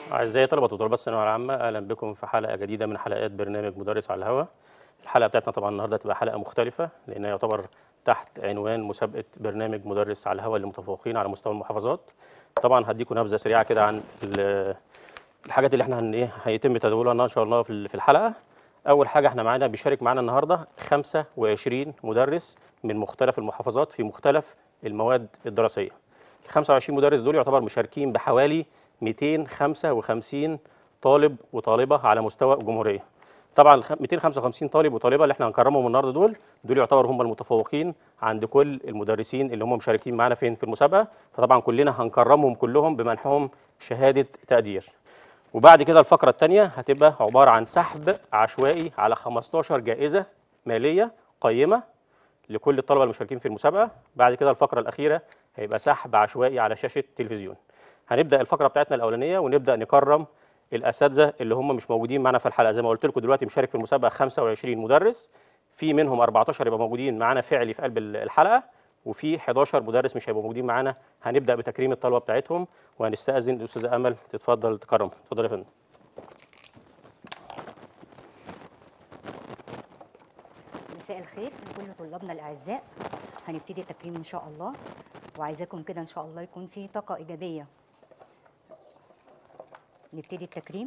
أعزائي طلبة وطلبات الثانوية العامة أهلا بكم في حلقة جديدة من حلقات برنامج مدرس على الهواء. الحلقة بتاعتنا طبعا النهاردة تبقى حلقة مختلفة لأنها يعتبر تحت عنوان مسابقة برنامج مدرس على الهواء للمتفوقين على مستوى المحافظات. طبعا هديكم نبذة سريعة كده عن ال- الحاجات اللي احنا هن ايه هيتم تداولها ان شاء الله في ال- في الحلقة. أول حاجة احنا معانا بيشارك معانا النهاردة 25 مدرس من مختلف المحافظات في مختلف المواد الدراسية. ال 25 مدرس دول يعتبر مشاركين بحوالي 255 طالب وطالبه على مستوى الجمهوريه. طبعا ال 255 طالب وطالبه اللي احنا هنكرمهم النهارده دول دول يعتبر هم المتفوقين عند كل المدرسين اللي هم مشاركين معانا فين في المسابقه فطبعا كلنا هنكرمهم كلهم بمنحهم شهاده تقدير. وبعد كده الفقره الثانيه هتبقى عباره عن سحب عشوائي على 15 جائزه ماليه قيمه لكل الطلبه المشاركين في المسابقه بعد كده الفقره الاخيره هيبقى سحب عشوائي على شاشه تلفزيون هنبدا الفقره بتاعتنا الاولانيه ونبدا نكرم الاساتذه اللي هم مش موجودين معانا في الحلقه زي ما قلت لكم دلوقتي مشارك في المسابقه 25 مدرس في منهم 14 يبقى موجودين معانا فعلي في قلب الحلقه وفي 11 مدرس مش هيبقوا موجودين معانا هنبدا بتكريم الطلبه بتاعتهم وهنستاذن الاستاذه امل تتفضل تكرم اتفضل يا فندم مساء الخير لكل طلابنا الاعزاء هنبتدي تكريم ان شاء الله وعايزاكم كده ان شاء الله يكون في طاقه ايجابيه نبتدي التكريم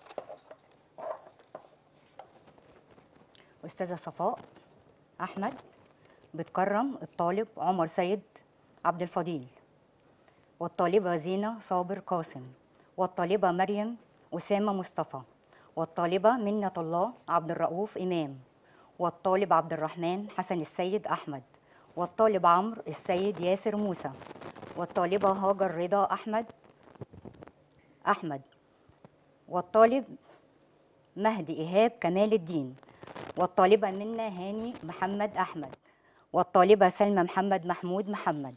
استاذه صفاء احمد بتكرم الطالب عمر سيد عبد الفضيل والطالبه زينه صابر قاسم والطالبه مريم اسامه مصطفى والطالبه منة الله عبد الرؤوف امام والطالب عبد الرحمن حسن السيد أحمد والطالب عمرو السيد ياسر موسى والطالبة هاجر رضا أحمد أحمد والطالب مهدي إيهاب كمال الدين والطالبة منى هاني محمد أحمد والطالبة سلمى محمد محمود محمد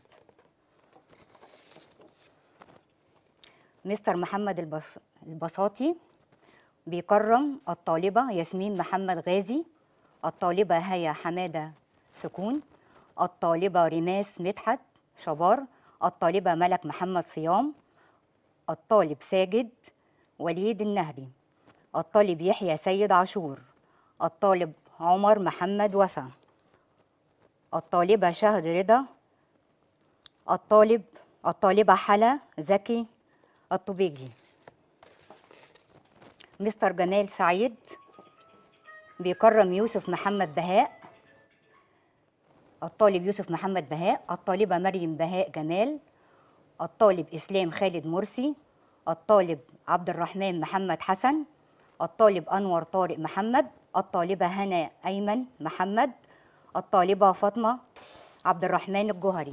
مستر محمد البص... البساطي بيكرم الطالبة ياسمين محمد غازي الطالبة هيا حمادة سكون الطالبة ريماس مدحت شبار الطالبة ملك محمد صيام الطالب ساجد وليد النهري الطالب يحيى سيد عاشور الطالب عمر محمد وفا الطالبة شهد رضا الطالب الطالبة حلا زكي الطبيجي مستر جمال سعيد بيكرم يوسف محمد بهاء الطالب يوسف محمد بهاء الطالبة مريم بهاء جمال الطالب إسلام خالد مرسي الطالب عبد الرحمن محمد حسن الطالب أنور طارق محمد الطالبة هنا أيمن محمد الطالبة فاطمة عبد الرحمن الجوهري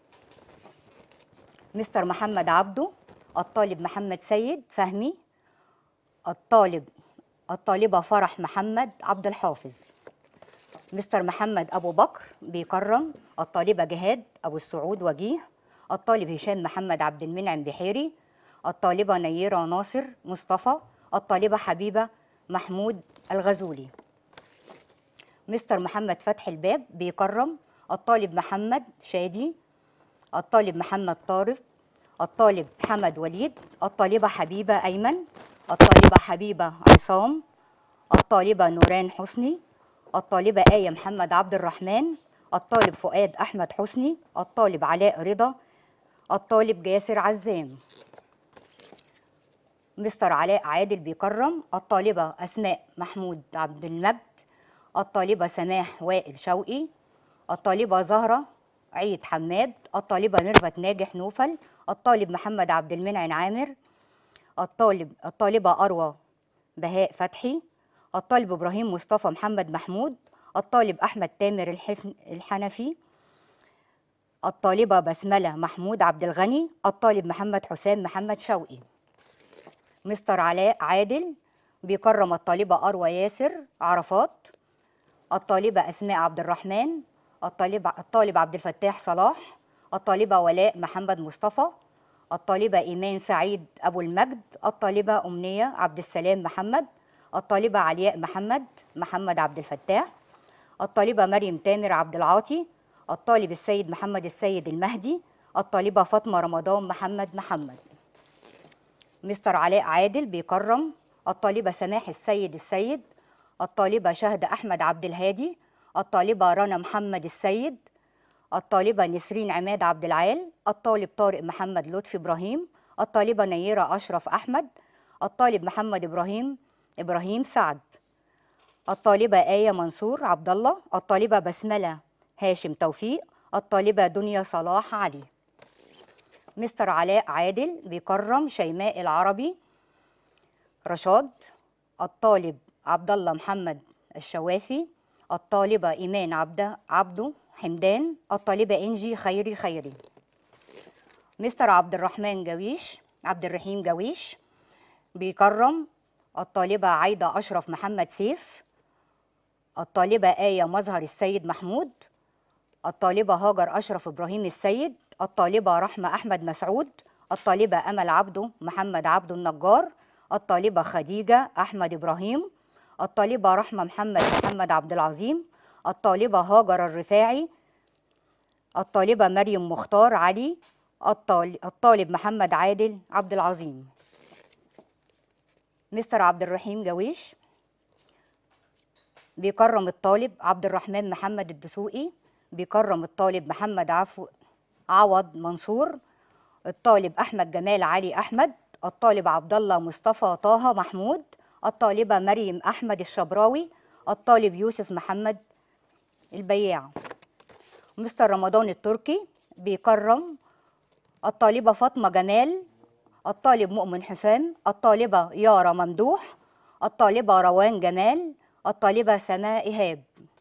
مستر محمد عبده الطالب محمد سيد فهمي الطالب الطالبة فرح محمد عبد الحافظ مستر محمد أبو بكر بيكرم الطالبة جهاد أبو السعود وجيه الطالب هشام محمد عبد المنعم بحيري الطالبة نيرة ناصر مصطفى الطالبة حبيبة محمود الغزولي مستر محمد فتحي الباب بيكرم الطالب محمد شادي الطالب محمد طارق الطالب حمد وليد الطالبة حبيبة أيمن الطالبة حبيبة عصام الطالبة نوران حسني الطالبة آية محمد عبد الرحمن الطالب فؤاد أحمد حسني الطالب علاء رضا الطالب جاسر عزام مستر علاء عادل بيكرم الطالبة أسماء محمود عبد المجد الطالبة سماح وائل شوقي الطالبة زهرة عيد حماد الطالبة ميرفت ناجح نوفل الطالب محمد عبد المنعم عامر الطالب الطالبة أروى بهاء فتحي الطالب إبراهيم مصطفى محمد محمود الطالب أحمد تامر الحفن الحنفي الطالبة بسملة محمود عبد الغني الطالب محمد حسام محمد شوقي مستر علاء عادل بيكرم الطالبة أروى ياسر عرفات الطالبة أسماء عبد الرحمن الطالب الطالب عبد الفتاح صلاح الطالبة ولاء محمد مصطفى الطالبة إيمان سعيد أبو المجد الطالبة أمنية عبد السلام محمد الطالبة علياء محمد محمد عبد الفتاح الطالبة مريم تامر عبد العاطي الطالب السيد محمد السيد المهدي الطالبة فاطمة رمضان محمد محمد مستر علاء عادل بيكرم الطالبة سماح السيد السيد الطالبة شهدة أحمد عبد الهادي الطالبة رنا محمد السيد الطالبة نسرين عماد عبد العال الطالب طارق محمد لطفي إبراهيم الطالبة نيرة أشرف أحمد الطالب محمد إبراهيم إبراهيم سعد الطالبة آية منصور عبد الله الطالبة بسملة هاشم توفيق الطالبة دنيا صلاح علي مستر علاء عادل بيكرم شيماء العربي رشاد الطالب عبد الله محمد الشوافي الطالبة إيمان عبد عبده حمدان الطالبة إنجي خيري خيري مستر عبد الرحمن جويش عبد الرحيم جويش بيكرم الطالبة عايدة أشرف محمد سيف الطالبة آية مظهر السيد محمود الطالبة هاجر أشرف إبراهيم السيد الطالبة رحمة أحمد مسعود الطالبة أمل عبده محمد عبده النجار الطالبة خديجة أحمد إبراهيم الطالبة رحمة محمد محمد عبد العظيم الطالبة هاجر الرفاعي الطالبة مريم مختار علي الطال- الطالب محمد عادل عبد العظيم مستر عبد الرحيم جويش بيكرم الطالب عبد الرحمن محمد الدسوقي بيكرم الطالب محمد عفو عوض منصور الطالب احمد جمال علي احمد الطالب عبد الله مصطفى طه محمود الطالبه مريم احمد الشبراوي الطالب يوسف محمد البياع مستر رمضان التركي بيكرم الطالبه فاطمه جمال الطالب مؤمن حسام الطالبه يارا ممدوح الطالبه روان جمال الطالبه سماء ايهاب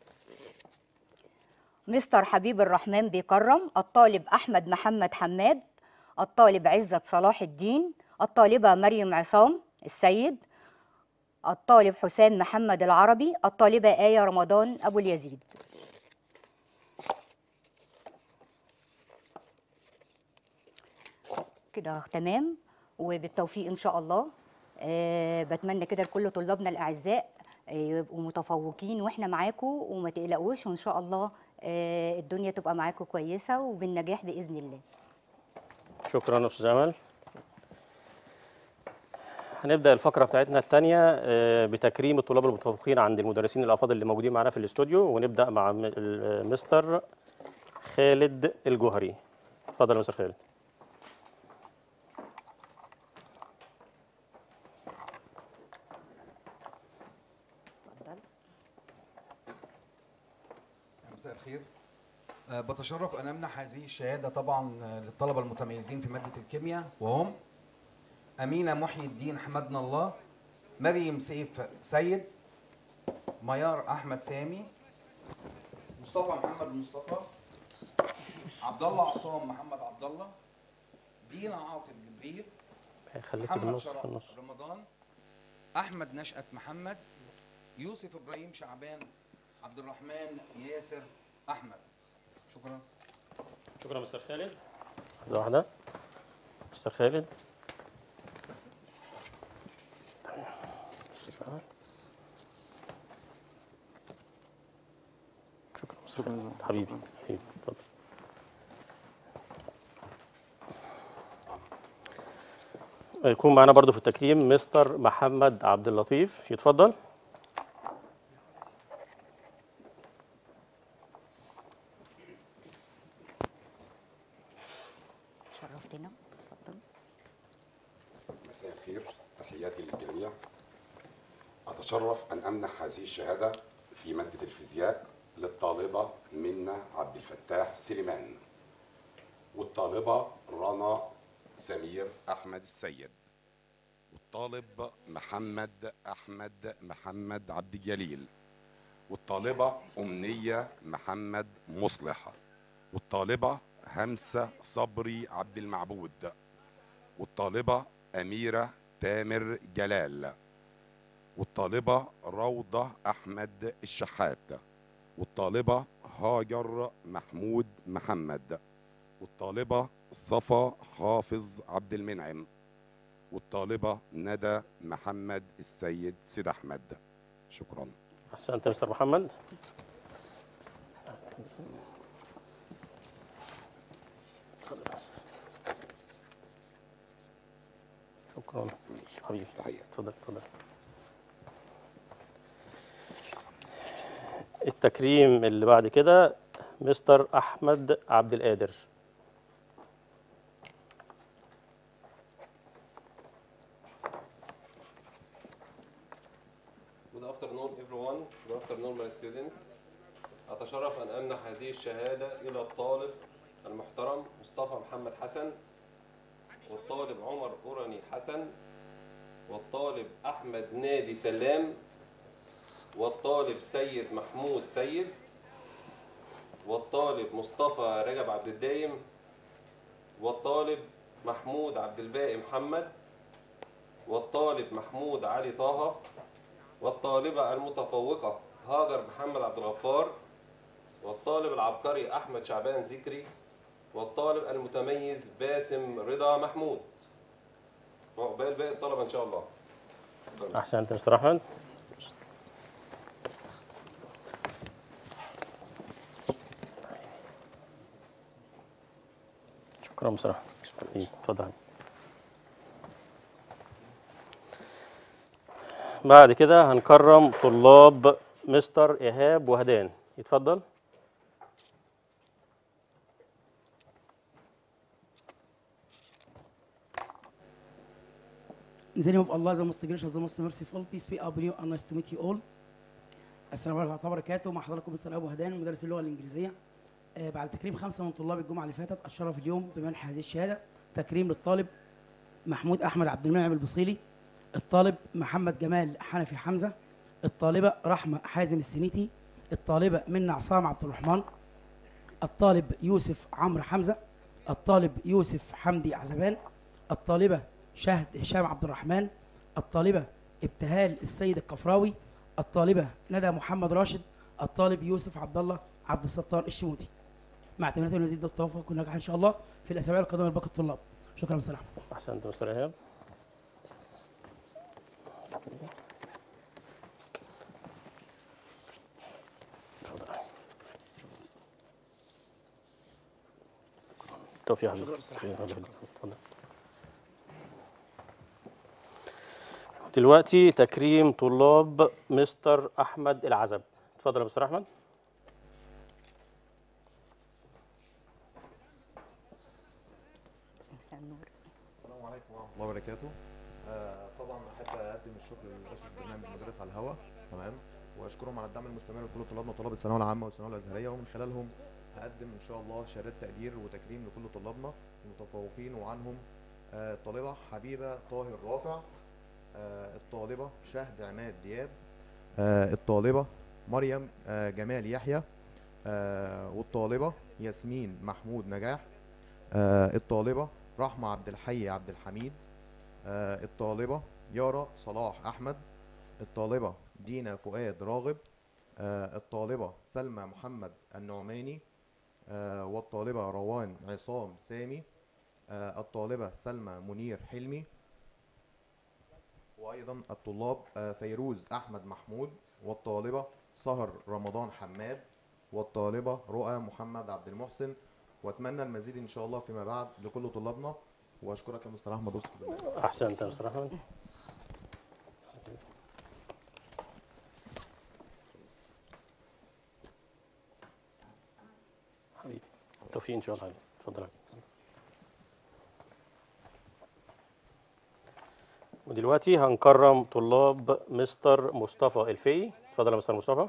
مستر حبيب الرحمن بيكرم الطالب أحمد محمد حماد الطالب عزت صلاح الدين الطالبة مريم عصام السيد الطالب حسام محمد العربي الطالبة آية رمضان أبو اليزيد كده تمام وبالتوفيق إن شاء الله أه بتمنى كده لكل طلابنا الأعزاء آه، يبقوا متفوقين واحنا معاكم وما تقلقوش وان شاء الله آه، الدنيا تبقى معاكم كويسه وبالنجاح باذن الله شكرا استاذ امل هنبدا الفقره بتاعتنا الثانيه بتكريم الطلاب المتفوقين عند المدرسين الافاضل اللي موجودين معانا في الاستوديو ونبدا مع م- ال- مستر خالد الجوهري اتفضل يا مستر خالد اتفضل مساء الخير آه، بتشرف ان امنح هذه الشهاده طبعا آه، للطلبه المتميزين في ماده الكيمياء وهم امينه محي الدين حمدنا الله مريم سيف سيد ميار احمد سامي مصطفى محمد مصطفى عبد الله عصام محمد عبد الله دينا عاطف جبريل خليك في محمد النص في شرف النص رمضان احمد نشأت محمد يوسف ابراهيم شعبان عبد الرحمن ياسر احمد شكرا شكرا مستر خالد لحظه واحده مستر خالد شكرا مستر خالد. حبيبي حبيبي اتفضل يكون معنا برضو في التكريم مستر محمد عبد اللطيف يتفضل شرفتنا اتفضل مساء الخير تحياتي للجميع أتشرف أن أمنح هذه الشهادة في مادة الفيزياء للطالبة منة عبد الفتاح سليمان والطالبة رنا سمير أحمد السيد والطالب محمد أحمد محمد عبد الجليل والطالبة أمنية محمد مصلح والطالبة همسة صبري عبد المعبود والطالبة أميرة تامر جلال والطالبة روضة أحمد الشحات والطالبة هاجر محمود محمد والطالبة صفا حافظ عبد المنعم والطالبة ندى محمد السيد سيد أحمد شكرا احسنت يا مستر محمد شكرا حبيبي تحياتي اتفضل اتفضل التكريم اللي بعد كده مستر احمد عبد القادر Good afternoon everyone. Good afternoon my students. أتشرف أن أمنح هذه الشهادة إلى الطالب المحترم مصطفى محمد حسن والطالب عمر أوراني حسن والطالب أحمد نادي سلام والطالب سيد محمود سيد والطالب مصطفى رجب عبد الدايم والطالب محمود عبد الباقي محمد والطالب محمود علي طه والطالبة المتفوقة هاجر محمد عبد الغفار والطالب العبقري أحمد شعبان ذكري والطالب المتميز باسم رضا محمود وعقبال باقي الطلبة إن شاء الله احسنت يا مستر احمد شكرا مستر احمد حبيبي، اتفضل بعد كده هنكرم طلاب مستر ايهاب وهدان يتفضل In the name of Allah, the most gracious, the most merciful, peace be upon you and nice to meet you all. السلام عليكم ورحمة الله وبركاته، مع حضراتكم مستر أبو هدان مدرس اللغة الإنجليزية. آه، بعد تكريم خمسة من طلاب الجمعة اللي فاتت أتشرف اليوم بمنح هذه الشهادة تكريم للطالب محمود أحمد عبد المنعم البصيلي، الطالب محمد جمال حنفي حمزة، الطالبة رحمة حازم السنيتي، الطالبة منى عصام عبد الرحمن، الطالب يوسف عمرو حمزة، الطالب يوسف حمدي عزبان، الطالبة شهد هشام عبد الرحمن الطالبة ابتهال السيد الكفراوي الطالبة ندى محمد راشد الطالب يوسف عبد الله عبد الستار الشموتي مع تمنيات المزيد التوفيق والنجاح ان شاء الله في الاسابيع القادمه لباقي الطلاب شكرا مستر احمد احسنت يا مستر ايهاب اتفضل توفيق يا حبيبي اتفضل اتفضل. دلوقتي تكريم طلاب مستر احمد العزب اتفضل يا مستر احمد مساء النور السلام عليكم ورحمه الله وبركاته آه طبعا احب اقدم الشكر لاسره برنامج مدرس على الهواء تمام واشكرهم على الدعم المستمر لكل طلابنا وطلاب الثانويه العامه والثانويه الازهريه ومن خلالهم هقدم ان شاء الله شهادات تقدير وتكريم لكل طلابنا المتفوقين وعنهم آه الطالبه حبيبه طاهر رافع آه الطالبه شهد عماد دياب آه الطالبه مريم آه جمال يحيى آه والطالبه ياسمين محمود نجاح آه الطالبه رحمة عبد الحي عبد الحميد آه الطالبة يارا صلاح أحمد الطالبة دينا فؤاد راغب آه الطالبة سلمى محمد النعماني آه والطالبة روان عصام سامي آه الطالبة سلمى منير حلمي وأيضا الطلاب آه فيروز أحمد محمود والطالبة سهر رمضان حماد والطالبة رؤى محمد عبد المحسن واتمنى المزيد ان شاء الله فيما بعد لكل طلابنا واشكرك يا مستر احمد وصف بالله احسنت يا مستر احمد حبيبي توفيق ان شاء الله اتفضل يا حبيبي. ودلوقتي هنكرم طلاب مستر مصطفى الفي اتفضل يا مستر مصطفى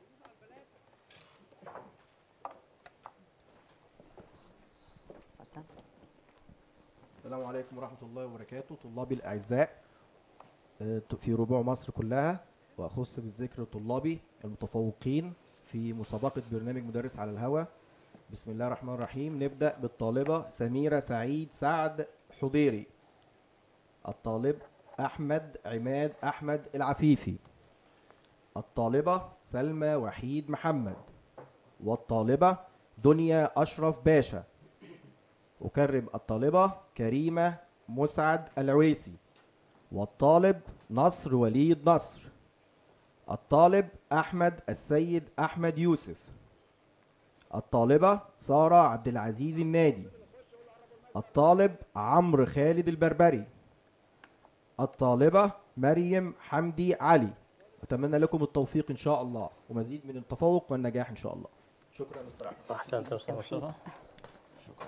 اتفضل السلام عليكم ورحمة الله وبركاته طلابي الأعزاء آه، في ربوع مصر كلها وأخص بالذكر طلابي المتفوقين في مسابقة برنامج مدرس على الهوى بسم الله الرحمن الرحيم نبدأ بالطالبة سميرة سعيد سعد حضيري الطالب أحمد عماد أحمد العفيفي الطالبة سلمى وحيد محمد والطالبة دنيا أشرف باشا أكرم الطالبة كريمة مسعد العويسي والطالب نصر وليد نصر الطالب أحمد السيد أحمد يوسف الطالبة سارة عبد العزيز النادي الطالب عمرو خالد البربري الطالبة مريم حمدي علي أتمنى لكم التوفيق إن شاء الله ومزيد من التفوق والنجاح إن شاء الله شكرا مستر أحمد احسنت يا استاذ بالتوفيق. مصطفى شكرا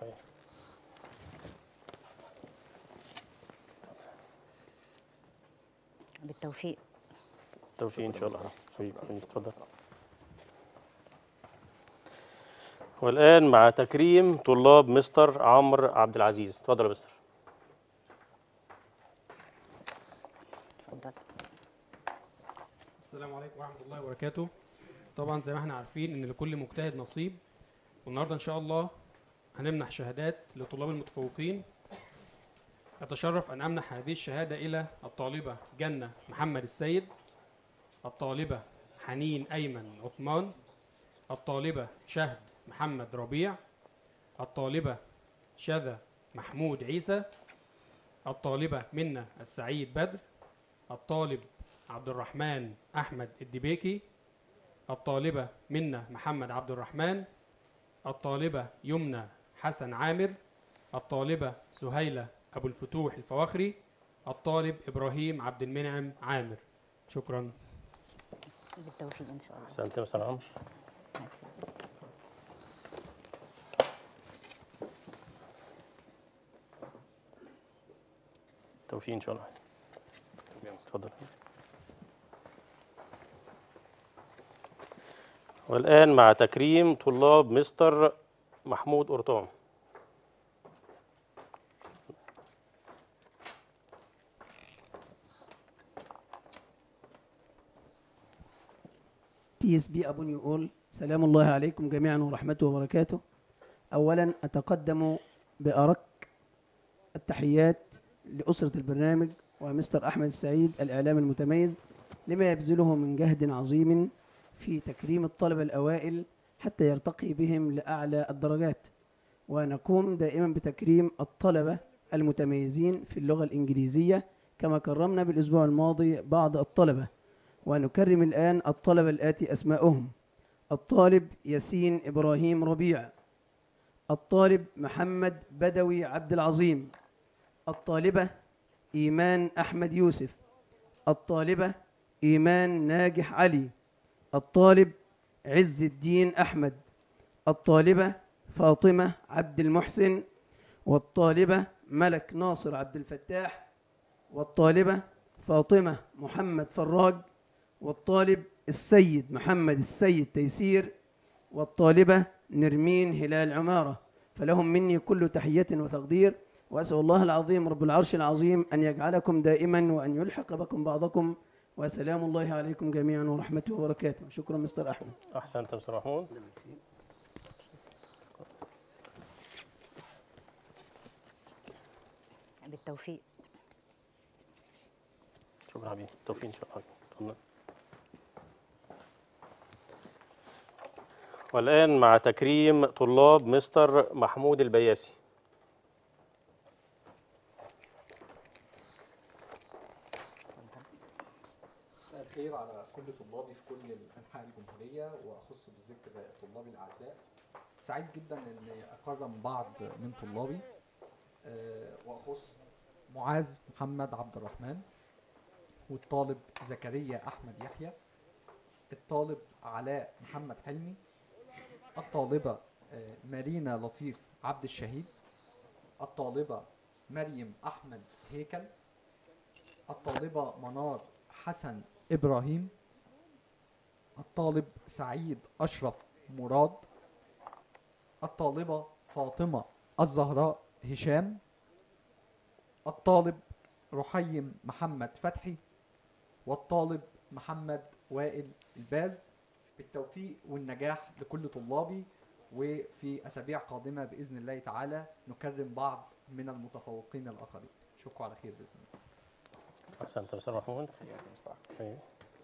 بالتوفيق توفيق ان شاء الله حبيبي حبيبي، اتفضل والان مع تكريم طلاب مستر عمرو عبد العزيز اتفضل يا مستر اتفضل السلام عليكم ورحمة الله وبركاته طبعا زي ما احنا عارفين ان لكل مجتهد نصيب والنهارده ان شاء الله هنمنح شهادات لطلاب المتفوقين أتشرف أن أمنح هذه الشهادة إلى الطالبة جنة محمد السيد الطالبة حنين أيمن عثمان الطالبة شهد محمد ربيع الطالبة شذا محمود عيسى الطالبة منة السعيد بدر الطالب عبد الرحمن أحمد الدبيكي الطالبة منة محمد عبد الرحمن الطالبة يمنى حسن عامر الطالبة سهيلة أبو الفتوح الفواخري الطالب إبراهيم عبد المنعم عامر شكرا بالتوفيق ان شاء الله احسنت يا مستر عمرو توفيق ان شاء الله اتفضل والان مع تكريم طلاب مستر محمود قرطان Peace be upon you all. سلام الله عليكم جميعا ورحمته وبركاته. أولا أتقدم بأرق التحيات لأسرة البرنامج ومستر أحمد السعيد الإعلام المتميز لما يبذله من جهد عظيم في تكريم الطلبة الأوائل حتى يرتقي بهم لأعلى الدرجات ونقوم دائما بتكريم الطلبة المتميزين في اللغة الإنجليزية كما كرمنا بالأسبوع الماضي بعض الطلبة ونكرم الآن الطلبة الآتي أسماؤهم الطالب ياسين إبراهيم ربيع الطالب محمد بدوي عبد العظيم الطالبة إيمان أحمد يوسف الطالبة إيمان ناجح علي الطالب عز الدين أحمد الطالبة فاطمة عبد المحسن والطالبة ملك ناصر عبد الفتاح والطالبة فاطمة محمد فراج والطالب السيد محمد السيد تيسير والطالبة نرمين هلال عمارة فلهم مني كل تحية وتقدير وأسأل الله العظيم رب العرش العظيم أن يجعلكم دائما وأن يلحق بكم بعضكم وسلام الله عليكم جميعا ورحمته وبركاته شكرا مستر أحمد احسنت يا مستر محمود بالتوفيق شكرا حبيبي توفيق ان شاء الله اتفضل. والان مع تكريم طلاب مستر محمود البياسي مساء الخير على كل طلابي في كل انحاء الجمهوريه واخص بالذكر طلابي الاعزاء سعيد جدا اني اكرم بعض من طلابي آه، واخص معاذ محمد عبد الرحمن والطالب زكريا احمد يحيى الطالب علاء محمد حلمي الطالبه آه، مارينا لطيف عبد الشهيد الطالبه مريم احمد هيكل الطالبه منار حسن ابراهيم الطالب سعيد اشرف مراد الطالبه فاطمه الزهراء هشام الطالب رحيم محمد فتحي والطالب محمد وائل الباز بالتوفيق والنجاح لكل طلابي وفي اسابيع قادمه باذن الله تعالى نكرم بعض من المتفوقين الاخرين اشوفكم على خير باذن الله احسنت يا مستر محمود أيوة.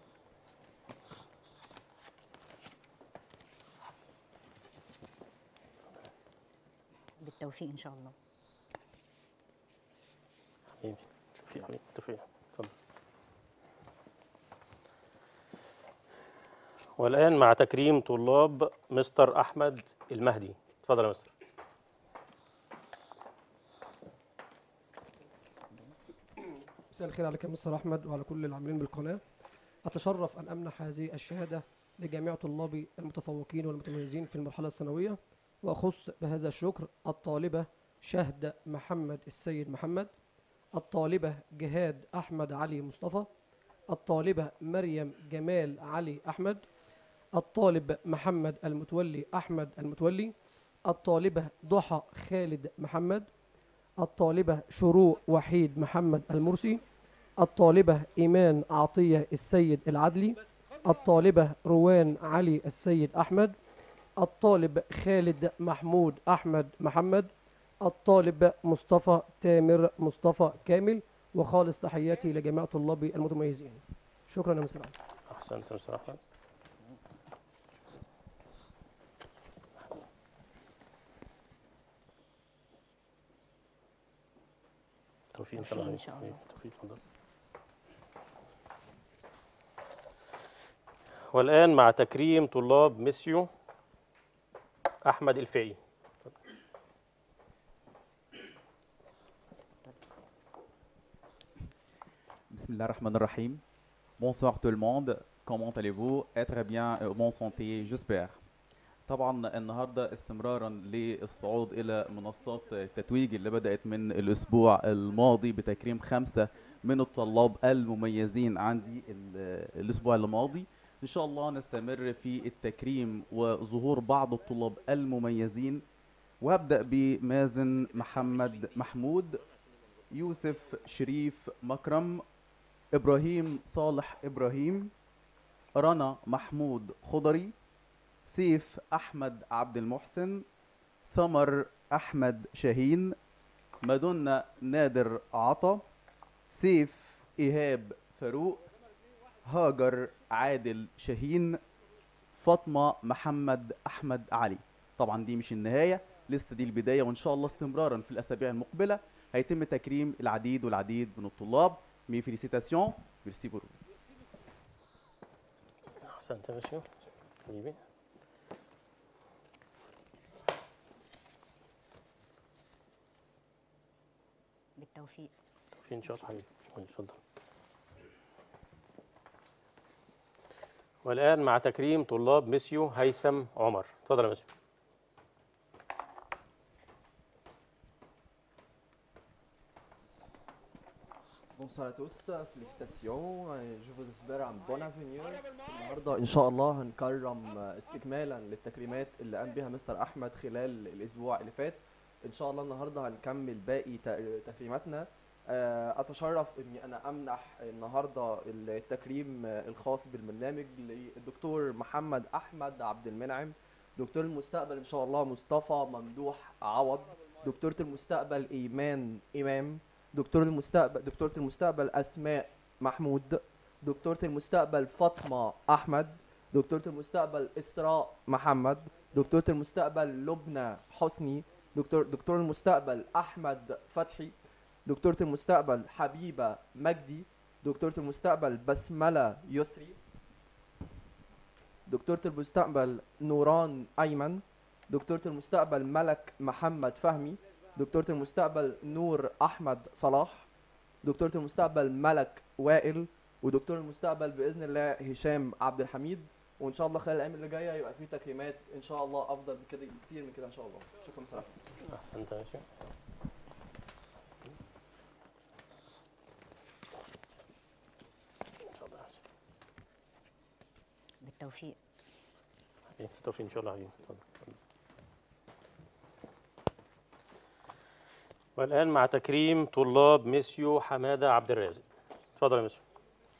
بالتوفيق ان شاء الله حبيبي توفيق حبيبي توفيق اتفضل والآن مع تكريم طلاب مستر أحمد المهدي اتفضل يا مستر مساء الخير عليك يا مستر احمد وعلى كل العاملين بالقناه اتشرف ان امنح هذه الشهاده لجميع طلابي المتفوقين والمتميزين في المرحله الثانويه واخص بهذا الشكر الطالبه شهد محمد السيد محمد الطالبه جهاد احمد علي مصطفى الطالبه مريم جمال علي احمد الطالب محمد المتولي احمد المتولي الطالبه ضحى خالد محمد الطالبة شروق وحيد محمد المرسي الطالبة إيمان عطية السيد العدلي الطالبة روان علي السيد أحمد الطالب خالد محمود أحمد محمد الطالب مصطفى تامر مصطفى كامل وخالص تحياتي لجميع طلابي المتميزين شكرا يا مستر أحمد. احسنت يا مستر احمد توفيق ان شاء الله توفيق إن شاء الله. توفيق اتفضل والان مع تكريم طلاب ميسيو احمد الفقي Bismillahirrahmanirrahim. Bonsoir tout le monde. Comment allez-vous? Eh, Très bien, euh, bonne santé, j'espère. طبعا النهارده استمرارا للصعود الى منصات التتويج اللي بدات من الاسبوع الماضي بتكريم خمسه من الطلاب المميزين عندي ال- الاسبوع الماضي ان شاء الله نستمر في التكريم وظهور بعض الطلاب المميزين وابدا بمازن محمد محمود يوسف شريف مكرم ابراهيم صالح ابراهيم رنا محمود خضري سيف احمد عبد المحسن سمر احمد شاهين مادونا نادر عطا سيف ايهاب فاروق هاجر عادل شاهين فاطمه محمد احمد علي طبعا دي مش النهايه لسه دي البدايه وان شاء الله استمرارا في الاسابيع المقبله هيتم تكريم العديد والعديد من الطلاب مي فيليسيتاسيون ميرسي بورو احسنت يا ميسيو حبيبي بالتوفيق توفيق ان شاء الله حبيبي اتفضل والان مع تكريم طلاب ميسيو هيثم عمر اتفضل يا ميسيو Bonsoir à tous, félicitations, euh, je vous espère un bon avenir. النهارده ان شاء الله هنكرم آه، استكمالا للتكريمات اللي قام بها مستر احمد خلال الاسبوع اللي فات. ان شاء الله النهارده هنكمل باقي ت- تكريماتنا. آه، اتشرف اني انا امنح النهارده التكريم آه، الخاص بالبرنامج للدكتور محمد احمد عبد المنعم دكتور المستقبل ان شاء الله مصطفى ممدوح عوض دكتورة المستقبل ايمان امام دكتور المستقبل دكتورة المستقبل أسماء محمود دكتورة المستقبل فاطمة أحمد دكتورة المستقبل إسراء محمد دكتورة المستقبل لبنى حسني دكتور دكتور المستقبل أحمد فتحي دكتورة المستقبل حبيبة مجدي دكتورة المستقبل بسملة يسري دكتورة المستقبل نوران أيمن دكتورة المستقبل ملك محمد فهمي دكتورة المستقبل نور أحمد صلاح دكتورة المستقبل ملك وائل ودكتور المستقبل بإذن الله هشام عبد الحميد وإن شاء الله خلال الأيام اللي جاية يبقى في تكريمات إن شاء الله أفضل من كده كتير من كده إن شاء الله شكرا بصراحة احسنت يا ميسيو اتفضل يا ميسيو بالتوفيق حبيبي توفيق ان شاء الله حبيبي اتفضل اتفضل. والان مع تكريم طلاب ميسيو حماده عبد الرازق اتفضل يا ميسيو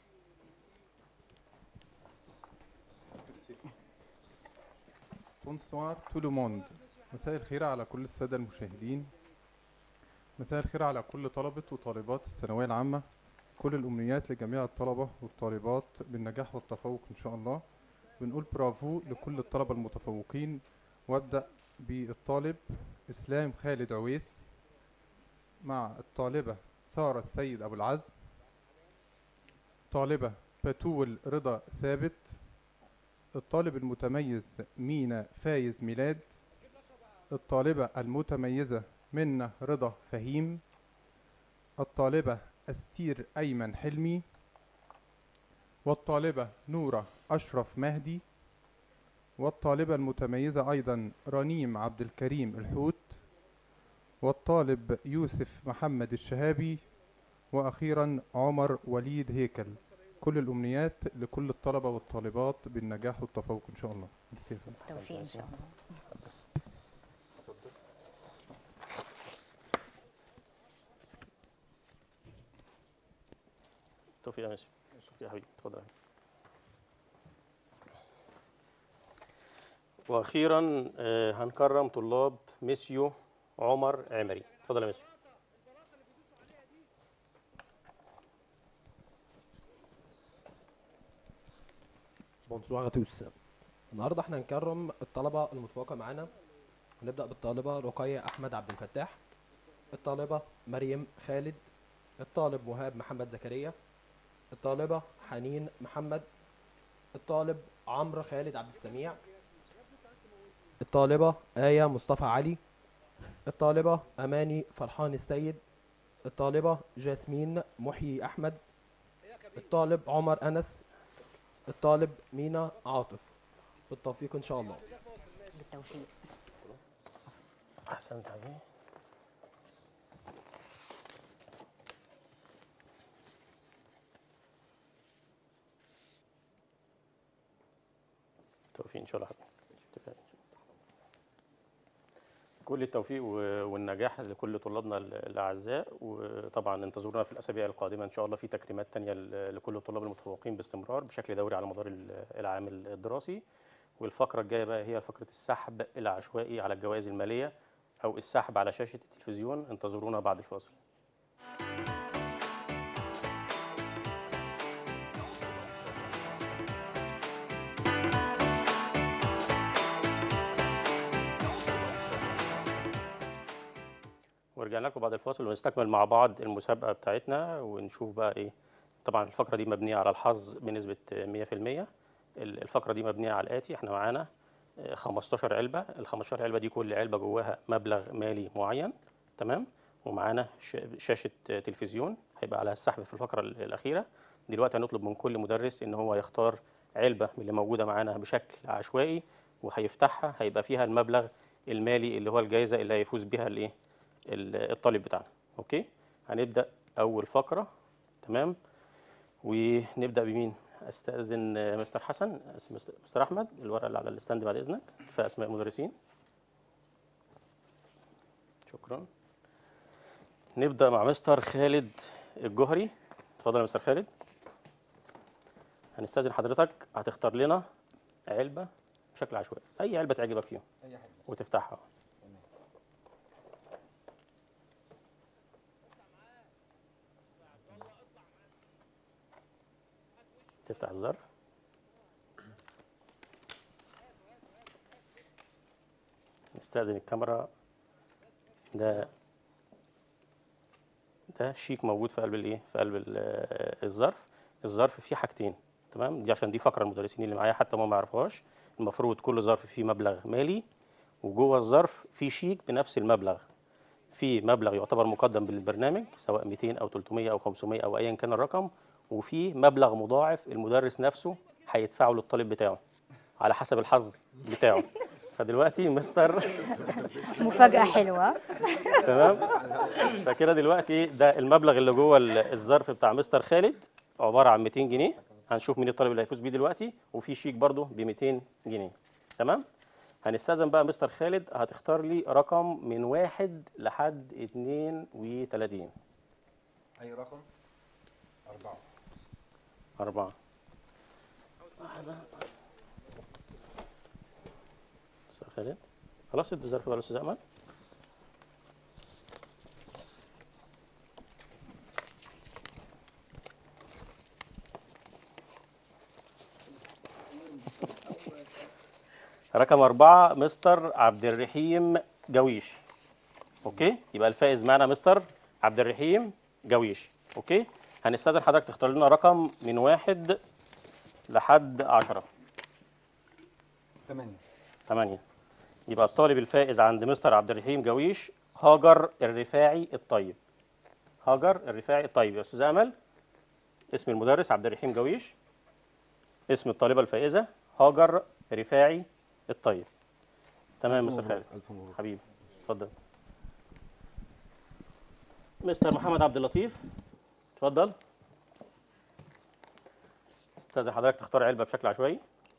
Bonsoir tout le monde مساء الخير على كل السادة المشاهدين مساء الخير على كل طلبة وطالبات الثانوية العامة كل الأمنيات لجميع الطلبة والطالبات بالنجاح والتفوق إن شاء الله بنقول برافو لكل الطلبة المتفوقين وأبدأ بالطالب إسلام خالد عويس مع الطالبة سارة السيد أبو العزم طالبة بتول رضا ثابت الطالب المتميز مينا فايز ميلاد الطالبة المتميزة منة رضا فهيم الطالبة أستير أيمن حلمي والطالبة نورة أشرف مهدي والطالبة المتميزة أيضا رنيم عبد الكريم الحوت والطالب يوسف محمد الشهابي وأخيرا عمر وليد هيكل كل الأمنيات لكل الطلبة والطالبات بالنجاح والتفوق إن شاء الله ميرسي يا فندم. بالتوفيق ان شاء الله توفيق يا ماشي توفيق يا حبيبي اتفضل واخيرا آه، هنكرم طلاب ميسيو عمر عمري اتفضل يا ميسيو بونسوار توس النهارده احنا هنكرم الطلبه المتفوقه معانا هنبدا بالطالبه رقيه احمد عبد الفتاح الطالبه مريم خالد الطالب مهاب محمد زكريا الطالبه حنين محمد الطالب عمرو خالد عبد السميع الطالبه ايه مصطفى علي الطالبه اماني فرحان السيد الطالبه جاسمين محيي احمد الطالب عمر انس الطالب مينا عاطف بالتوفيق ان شاء الله بالتوفيق احسنت يا حبيبي توفيق ان شاء الله حبيبي بالتوفيق إن شاء الله. كل التوفيق و- والنجاح لكل طلابنا ال- الاعزاء وطبعا انتظرونا في الاسابيع القادمه ان شاء الله في تكريمات تانية ل- لكل الطلاب المتفوقين باستمرار بشكل دوري على مدار ال- العام الدراسي والفقره الجايه بقى هي فقره السحب العشوائي على الجوائز الماليه او السحب على شاشه التلفزيون انتظرونا بعد الفاصل ورجعنا لكم بعد الفاصل ونستكمل مع بعض المسابقه بتاعتنا ونشوف بقى ايه طبعا الفقره دي مبنيه على الحظ بنسبه 100% ال- الفقره دي مبنيه على الاتي احنا معانا آه، 15 علبه ال 15 علبه دي كل علبه جواها مبلغ مالي معين تمام ومعانا ش- شاشه آه، تلفزيون هيبقى عليها السحب في الفقره ال- الاخيره دلوقتي هنطلب من كل مدرس ان هو يختار علبه من اللي موجوده معانا بشكل عشوائي وهيفتحها هيبقى فيها المبلغ المالي اللي هو الجائزه اللي هيفوز بيها الايه ال- الطالب بتاعنا اوكي هنبدا اول فقره تمام ونبدا بمين استاذن آه، مستر حسن أس- مستر مستر احمد الورقه اللي على الستاند بعد اذنك في اسماء المدرسين شكرا نبدا مع مستر خالد الجهري اتفضل يا مستر خالد هنستاذن حضرتك هتختار لنا علبه بشكل عشوائي اي علبه تعجبك فيهم اي حاجه وتفتحها تفتح الظرف نستأذن الكاميرا ده ده شيك موجود في قلب الايه في قلب ال- آه، الظرف الظرف فيه حاجتين تمام دي عشان دي فقره المدرسين اللي معايا حتى ما ما يعرفوهاش المفروض كل ظرف فيه مبلغ مالي وجوه الظرف فيه شيك بنفس المبلغ في مبلغ يعتبر مقدم بالبرنامج سواء 200 او 300 او 500 او ايا كان الرقم وفي مبلغ مضاعف المدرس نفسه هيدفعه للطالب بتاعه على حسب الحظ بتاعه فدلوقتي مستر مفاجاه حلوه تمام فكده دلوقتي ده المبلغ اللي جوه ال- الظرف بتاع مستر خالد عباره عن 200 جنيه هنشوف مين الطالب اللي هيفوز بيه دلوقتي وفي شيك برضه ب 200 جنيه تمام هنستاذن بقى مستر خالد هتختار لي رقم من واحد لحد 32 اي رقم اربعه أربعة لحظة مستر خالد خلاص ادي الظرف بقى للأستاذ أمل رقم أربعة مستر عبد الرحيم جويش أوكي يبقى الفائز معنا مستر عبد الرحيم جويش أوكي هنستاذن حضرتك تختار لنا رقم من واحد لحد عشرة ثمانيه ثمانية يبقى الطالب الفائز عند مستر عبد الرحيم جويش هاجر الرفاعي الطيب هاجر الرفاعي الطيب يا استاذ امل اسم المدرس عبد الرحيم جويش اسم الطالبه الفائزه هاجر رفاعي الطيب تمام ألف مستر مبروك، خالد ألف مبروك. حبيبي اتفضل مستر محمد عبد اللطيف اتفضل استاذ حضرتك تختار علبه بشكل عشوائي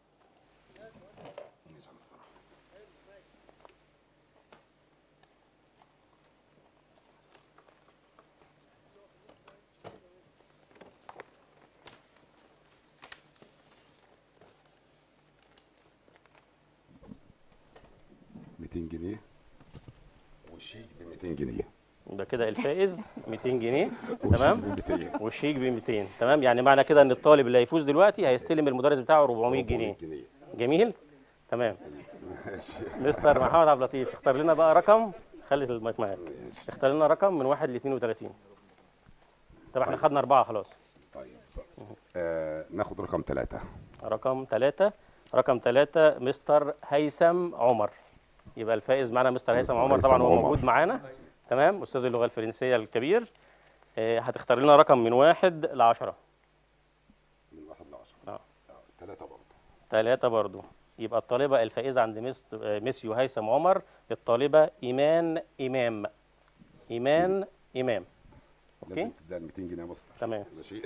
ميتين جنيه والشيك ب 200 جنيه يبقى كده الفائز 200 جنيه والشيك تمام ب 200. والشيك ب 200 تمام يعني معنى كده ان الطالب اللي هيفوز دلوقتي هيستلم المدرس بتاعه 400 جنيه جنيه جميل تمام ماشي مستر محمد عبد اللطيف اختار لنا بقى رقم خلي المايك معاك اختار لنا رقم من 1 ل 32 طب احنا خدنا اربعه خلاص طيب آه ناخد رقم ثلاثة رقم ثلاثة رقم ثلاثة مستر هيثم عمر يبقى الفائز معانا مستر هيثم مستر عمر هيثم طبعا هو عمر. موجود معانا تمام استاذ اللغه الفرنسيه الكبير آه، هتختار لنا رقم من واحد لعشرة من واحد لعشرة اه ثلاثة برضه ثلاثة برضو يبقى الطالبة الفائزة عند مست... آه، ميسيو هيثم عمر الطالبة إيمان إمام إيمان إمام لازم أوكي تديها ال 200 جنيه يا مستر تمام ماشي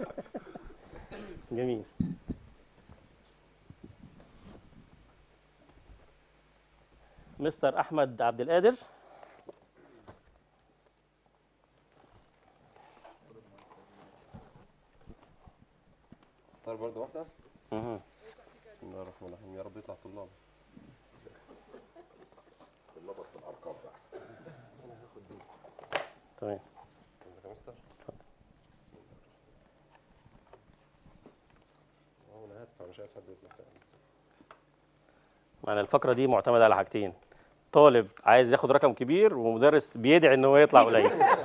جميل مستر أحمد عبد القادر اختار برضه واحدة مهم. بسم الله الرحمن الرحيم يا رب يطلع طلاب اللبط في الأرقام بقى تمام عندك يا مستر هو انا هدفع مش عايز حد يطلع تاني. يعني الفقرة دي معتمدة على حاجتين طالب عايز ياخد رقم كبير ومدرس بيدعي ان هو يطلع قليل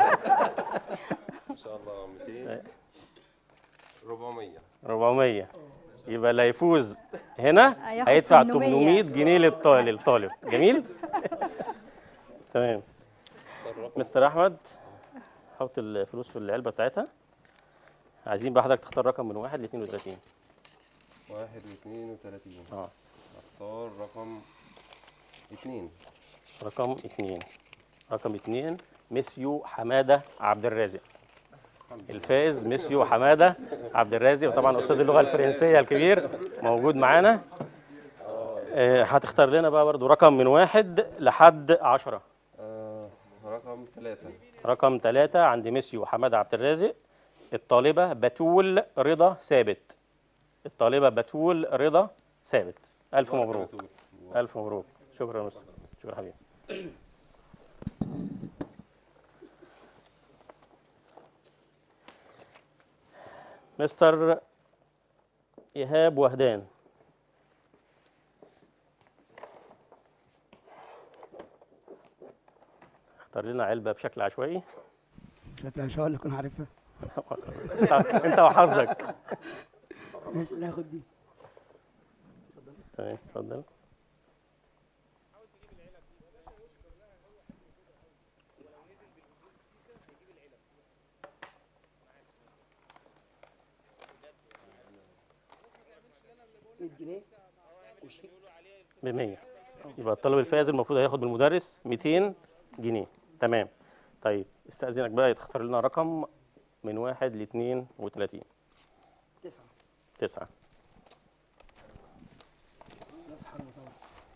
ان شاء الله 200 400 400 يبقى اللي هيفوز هنا هياخد هيدفع 800. 800 جنيه للط- للطالب جميل تمام مستر احمد حط الفلوس في العلبه بتاعتها عايزين بقى حضرتك تختار رقم من 1 ل 32 واحد واثنين وثلاثين اه اختار رقم اثنين رقم 2 رقم 2 ميسيو حماده عبد الرازق الفائز ميسيو حماده عبد الرازق وطبعا استاذ اللغه الفرنسيه الكبير موجود معانا آه، هتختار لنا بقى برضو رقم من واحد لحد عشرة آه رقم ثلاثة رقم ثلاثة عند ميسيو حماده عبد الرازق الطالبة بتول رضا ثابت الطالبة بتول رضا ثابت ألف مبارك يا مبروك بتول. ألف مبروك شكرا يا مستر شكرا حبيبي مستر إيهاب وهدان اختار لنا علبة بشكل عشوائي شكلها مش هقول لك انا عارفها انت انت وحظك ماشي ناخد دي تمام اتفضل جنيه ب 100 يبقى الطالب الفائز المفروض هياخد من المدرس 200 جنيه تمام طيب استأذنك بقى تختار لنا رقم من واحد ل 32 تسعة تسعة ناس حلوة طبعا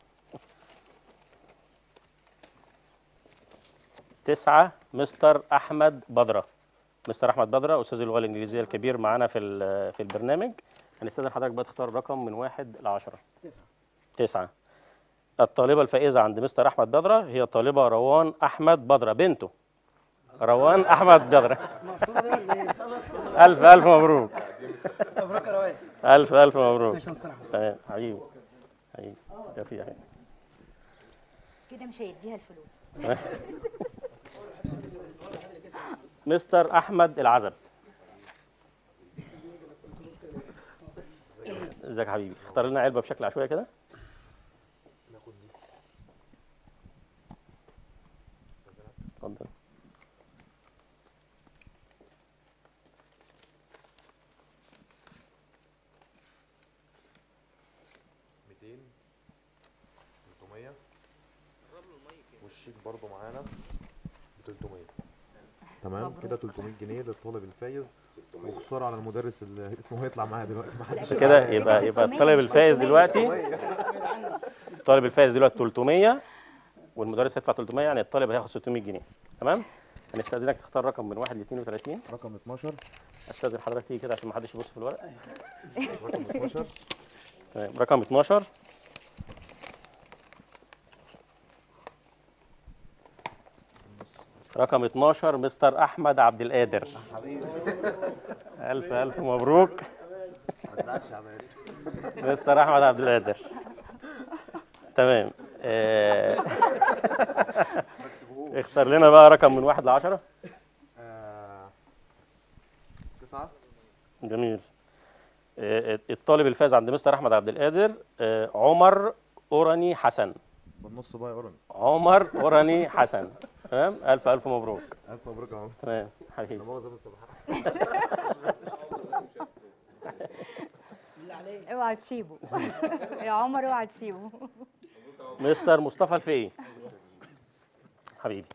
تسعة مستر أحمد بدرة مستر أحمد بدرة أستاذ اللغة الإنجليزية الكبير معانا في ال- في البرنامج هنستأذن حضرتك بقى تختار رقم من واحد لعشرة تسعة تسعة الطالبة الفائزة عند مستر أحمد بدرة هي الطالبة روان أحمد بدرة بنته روان أحمد بدرة مقصودة دي ولا ايه؟ خلاص ألف ألف مبروك مبروك يا رواد ألف ألف مبروك ماشي يا مستر أحمد. تمام حبيبي حبيبي توفيق يا حبيبي كده مش هيديها الفلوس مستر أحمد العزب ازيك يا حبيبي اختار لنا علبة بشكل عشوائي كده اتفضل برضو معانا ب 300 تمام مبروك. كده 300 جنيه للطالب الفايز وخساره على المدرس اللي اسمه هيطلع معايا دلوقتي ما حدش كده يبقى يبقى الطالب الفائز دلوقتي الطالب الفائز دلوقتي 300 والمدرس هيدفع 300 يعني الطالب هياخد 600 جنيه تمام هنستأذنك تختار رقم من 1 ل 32 رقم 12 استاذن حضرتك تيجي كده عشان ما حدش يبص في الورق رقم 12 تمام رقم 12 رقم 12 مستر احمد عبد القادر حبيبي الف الف مبروك ما تزعلش يا عماد مستر احمد عبد القادر تمام آه، اختار لنا بقى رقم من واحد لعشرة آه، تسعة جميل آه، الطالب الفائز عند مستر احمد عبد القادر آه، عمر اوراني حسن بالنص بقى يا اورن عمر اوراني حسن تمام الف الف مبروك الف مبروك يا عمر تمام حبيبي لا مؤاخذة يا مستر محمد. اوعى تسيبه يا عمر اوعى تسيبه مستر مصطفى الفقي حبيبي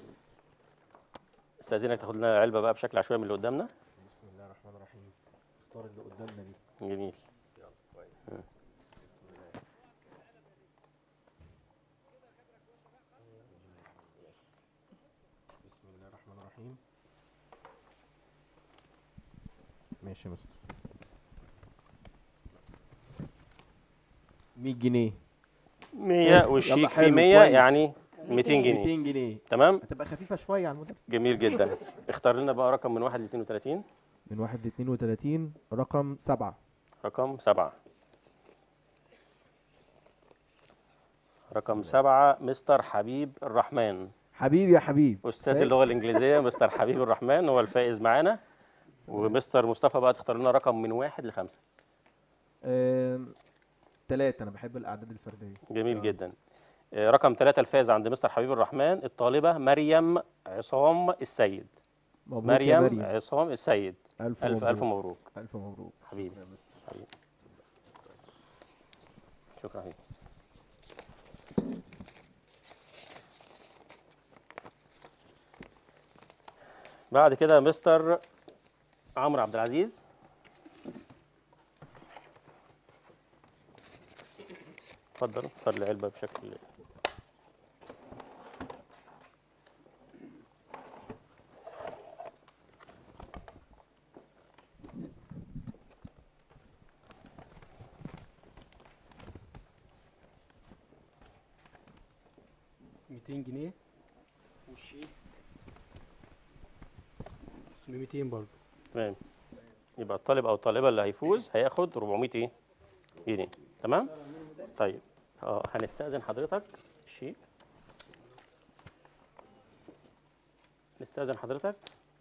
استاذنك تاخد لنا علبه بقى بشكل عشوائي من اللي قدامنا بسم الله الرحمن الرحيم اختار اللي قدامنا دي جميل بسم الله بسم الله الرحمن الرحيم ماشي يا مستر 100 جنيه 100 والشيك يلا فيه حلو، 100 كويس. يعني 200 جنيه 200 جنيه تمام هتبقى خفيفه شويه على المدرس جميل جدا اختار لنا بقى رقم من 1 ل 32 من 1 ل 32 رقم 7 رقم سبعة رقم سبعة مستر حبيب الرحمن حبيبي يا حبيب أستاذ طيب. اللغة الإنجليزية مستر حبيب الرحمن هو الفائز معانا ومستر مصطفى بقى تختار لنا رقم من واحد لخمسة آم، تلاتة أنا بحب الأعداد الفردية جميل جدا آه، رقم ثلاثة الفائز عند مستر حبيب الرحمن الطالبة مريم عصام السيد مبروك يا مريم, مريم. عصام السيد ألف ألف ألف مبروك. مبروك ألف مبروك حبيبي حبيبي شكرا حبيبي بعد كده مستر عمرو عبد العزيز اتفضل اختار العلبة بشكل ميتين جنيه والشيك ب 200 برضه تمام يبقى الطالب او الطالبه اللي هيفوز هياخد 400 ايه جنيه تمام طيب اه هنستأذن حضرتك الشيك نستأذن حضرتك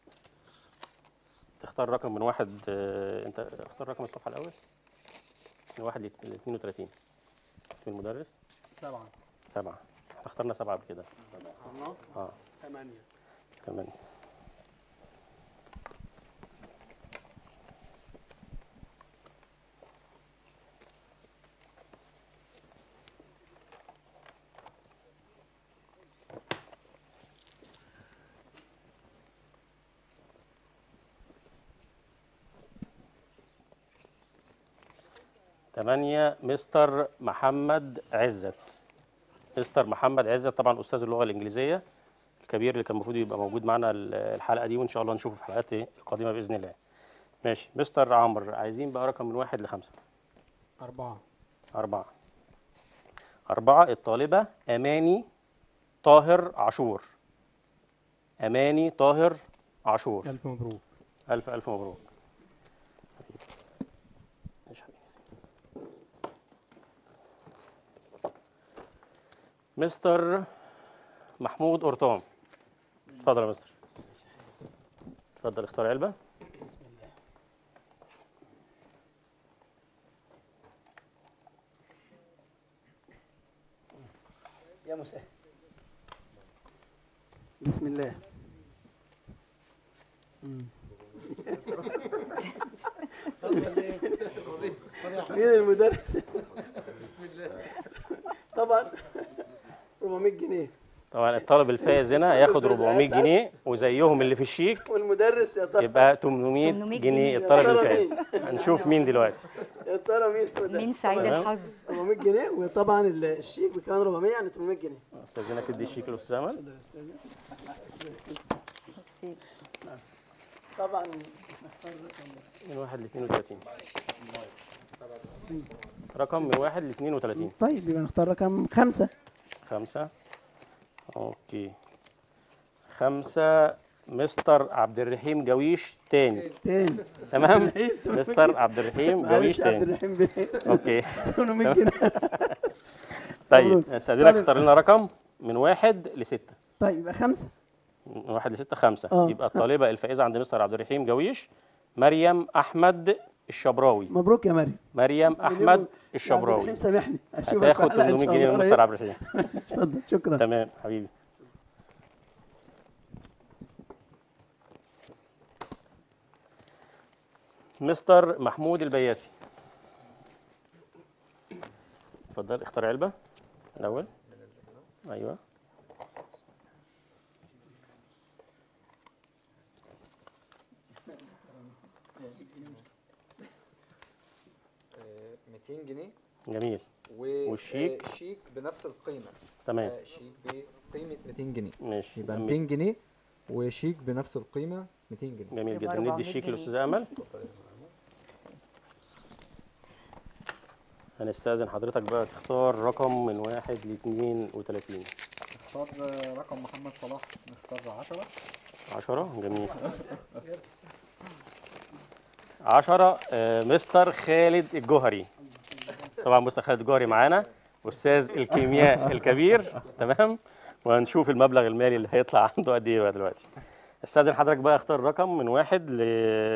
تختار رقم من واحد آه، انت اختار رقم الصفحه الاول من واحد ل 32 اسم المدرس سبعة سبعة احنا اخترنا سبعة قبل كده الله اه ثمانية ثمانية ثمانية مستر محمد عزت مستر محمد عزت طبعا أستاذ اللغة الإنجليزية الكبير اللي كان المفروض يبقى موجود معانا ال- الحلقة دي وإن شاء الله نشوفه في الحلقات إيه القادمة بإذن الله ماشي مستر عمرو عايزين بقى رقم من واحد لخمسة أربعة أربعة أربعة الطالبة أماني طاهر عاشور أماني طاهر عاشور ألف مبروك ألف ألف مبروك ماشي حبيبي. مستر محمود قرطان اتفضل يا مستر اتفضل اختار علبة يا مسهل بسم الله مم. مين المدرس؟ بسم الله طبعا 400 جنيه طبعا الطالب الفائز هنا هياخد 400 جنيه وزيهم اللي في الشيك والمدرس يا ترى يبقى 800 800 جنيه جنيه. الطالب يا ترى الفائز مين؟ هنشوف مين دلوقتي يا ترى مين المدرس؟ مين سعيد تمام. الحظ 400 جنيه وطبعا ال- الشيك بكام 400 يعني 800 جنيه استاذنك تدي الشيك للاستاذ امل طبعا من 1 ل 32 رقم من 1 ل 32 طيب يبقى نختار رقم خمسة خمسة اوكي خمسة مستر عبد الرحيم جويش تاني تاني تمام مستر عبد الرحيم معلش جويش يا عبد تاني الرحيم بيه. اوكي 800 جنيه طيب مبروك. استاذنك طيب. اختار لنا رقم من واحد لستة طيب يبقى خمسة من واحد لستة خمسة آه. يبقى الطالبة الفائزة عند مستر عبد الرحيم جويش مريم أحمد الشبراوي مبروك يا مريم مريم مليون. أحمد يا عبد الشبراوي الرحيم سامحني أشوفك في هتاخد حلقة إن 800 شاء جنيه الله من مستر قريب. عبد الرحيم اتفضل شكرا تمام حبيبي مستر محمود البياسي اتفضل اختار علبة الأول أيوه آه، 200 جنيه جميل والشيك؟ وشيك بنفس القيمة تمام. آه، شيك بقيمة 200 جنيه ماشي يبقى جميل. 200 جنيه وشيك بنفس القيمة 200 جنيه جميل جدا ندي الشيك للأستاذ أمل هنستأذن حضرتك بقى تختار رقم من واحد ل 32 نختار رقم محمد صلاح نختار 10 10 جميل 10 آه، مستر خالد الجوهري طبعا مستر خالد الجوهري معانا استاذ الكيمياء الكبير تمام وهنشوف المبلغ المالي اللي هيطلع عنده قد ايه بقى دلوقتي استاذن حضرتك بقى اختار رقم من واحد ل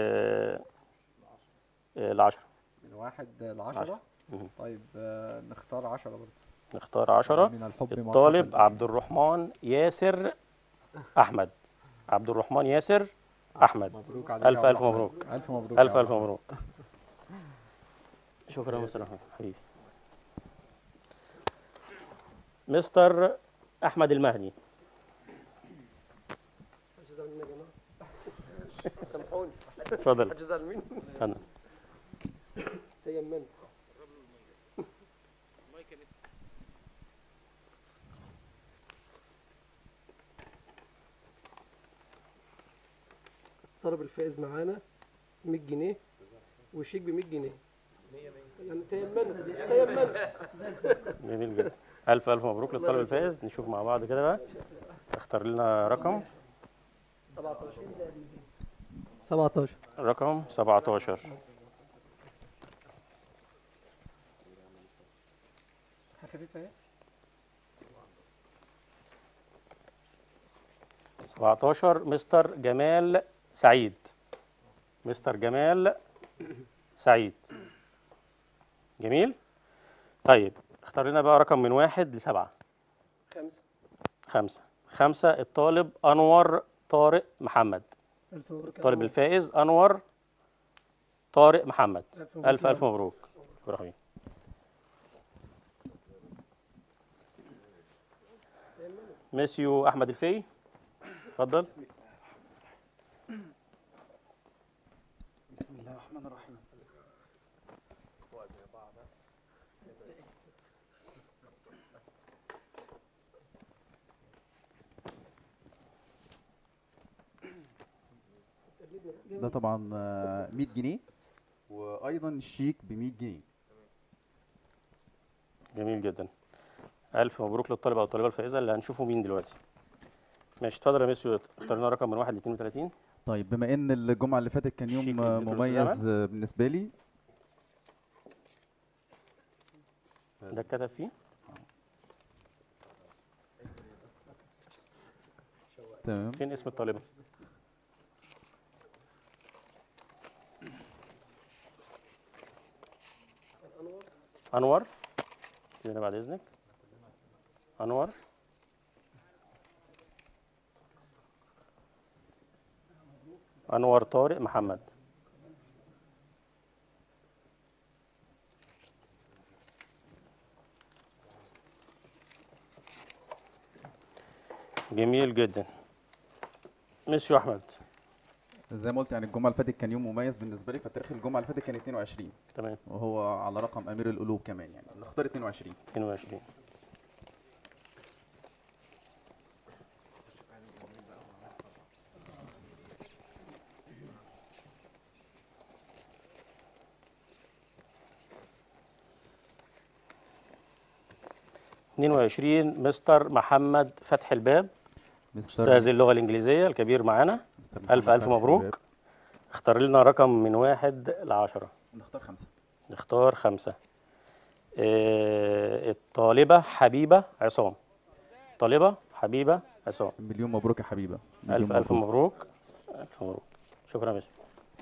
ل 10 من واحد ل عشرة. 10 مهم. طيب آه، نختار 10 برضه نختار 10 من الحب ما الطالب قتل. عبد الرحمن ياسر احمد عبد الرحمن ياسر احمد مبروك عليك يا الف عبد الف الرحمن. مبروك ألف مبروك الف يا الف عبد مبروك شكرا يا مستر احمد حبيبي مستر احمد المهدي هتزعل مني يا جماعه سامحوني اتفضل. هتزعل مني اتفضل. تيمنت الطالب الفائز معانا 100 جنيه وشيك ب 100 جنيه يعني تيمنت تيمنت جميل جدا الف الف مبروك للطالب الفائز نشوف مع بعض كده بقى اختار لنا رقم 17 17 رقم 17 خفيفه اهي 17 مستر جمال سعيد مستر جمال سعيد جميل طيب اختار لنا بقى رقم من واحد لسبعة خمسة خمسة خمسة الطالب أنور طارق محمد ألف مبروك يا الطالب أنور. الفائز أنور طارق محمد ألف مبروك ألف يا ألف أنور. مبروك شكرا حبيبي مسيو أحمد الفي اتفضل بسم الله الرحمن الرحيم ده طبعا آه، 100 جنيه وايضا الشيك ب 100 جنيه جميل جدا ألف مبروك للطالب أو الطالبة الفائزة اللي هنشوفه مين دلوقتي ماشي اتفضل يا ميسيو اختار لنا رقم من واحد ل 32 طيب بما ان الجمعه اللي فاتت كان شيك يوم اللي آه، اديته مميز للزمن. آه، بالنسبه لي ده اتكتب فيه تمام فين اسم الطالبة؟ أنور هنا بعد إذنك أنور أنور طارق محمد جميل جدا مسيو احمد زي ما قلت يعني الجمعه اللي فاتت كان يوم مميز بالنسبه لي فتاريخ الجمعه اللي فاتت كان 22 تمام وهو على رقم امير القلوب كمان يعني نختار 22 22 22 مستر محمد فتحي الباب مستر استاذ اللغه الانجليزيه الكبير معانا الف الف فتحي مبروك الباب. اختار لنا رقم من واحد لعشرة نختار خمسه نختار خمسة آه، الطالبة حبيبة عصام طالبة حبيبة عصام مليون مبروك يا حبيبه مليون ألف ألف مبروك ألف مبروك شكرا يا مستر